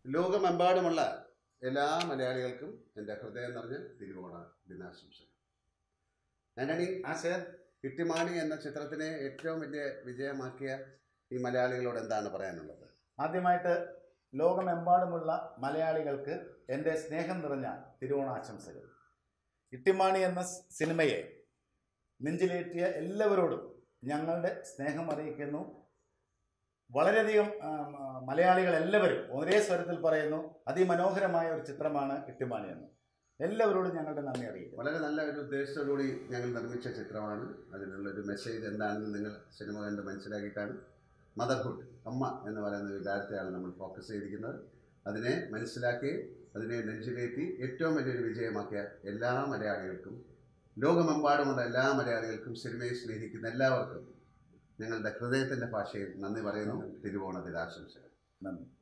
ലോകമെമ്പാടുമുള്ള എല്ലാ മലയാളികൾക്കും എൻ്റെ ഹൃദയം നിറഞ്ഞ തിരുവോണ ദിനാശംസകൾ ആന്റണി ആശയൻ ഇട്ടിമാണി എന്ന ചിത്രത്തിനെ ഏറ്റവും വലിയ വിജയമാക്കിയ ഈ മലയാളികളോട് എന്താണ് പറയാനുള്ളത് ആദ്യമായിട്ട് ലോകമെമ്പാടുമുള്ള മലയാളികൾക്ക് എൻ്റെ സ്നേഹം നിറഞ്ഞ തിരുവോണാശംസകൾ ഇട്ടിമാണി എന്ന സ് സിനിമയെ നെഞ്ചിലേറ്റിയ എല്ലാവരോടും ഞങ്ങളുടെ സ്നേഹം അറിയിക്കുന്നു വളരെയധികം ആം, ആ, മലയാളികൾ എല്ലാവരും ഒരേ സ്വരത്തിൽ പറയുന്നു അതിമനോഹരമായ ഒരു ചിത്രമാണ് ഇട്ടിമാണി എന്ന് എല്ലാവരോടും ഞങ്ങളുടെ നന്ദി അറിയിക്കുന്നു വളരെ നല്ല ഒരു ഉദ്ദേശത്തോടുകൂടി ഞങ്ങൾ നിർമ്മിച്ച ചിത്രമാണ് അതിനുള്ള ഒരു മെസ്സേജ് എന്താണെന്ന് നിങ്ങൾ സിനിമ കണ്ട് മനസ്സിലാക്കിയിട്ടാണ് മദർഹുഡ് അമ്മ എന്ന് പറയുന്ന വികാരത്തെയാണ് നമ്മൾ ഫോക്കസ് ചെയ്തിരിക്കുന്നത് അതിനെ മനസ്സിലാക്കി അതിനെ നെഞ്ചിലേറ്റി ഏറ്റവും വലിയൊരു വിജയമാക്കിയ എല്ലാ മലയാളികൾക്കും ലോകമെമ്പാടുമുള്ള എല്ലാ മലയാളികൾക്കും സിനിമയെ സ്നേഹിക്കുന്ന എല്ലാവർക്കും ഞങ്ങളുടെ ഹൃദയത്തിൻ്റെ ഭാഷയിൽ നന്ദി പറയുന്നു തിരുവോണ ദിനാശംസകൾ നന്ദി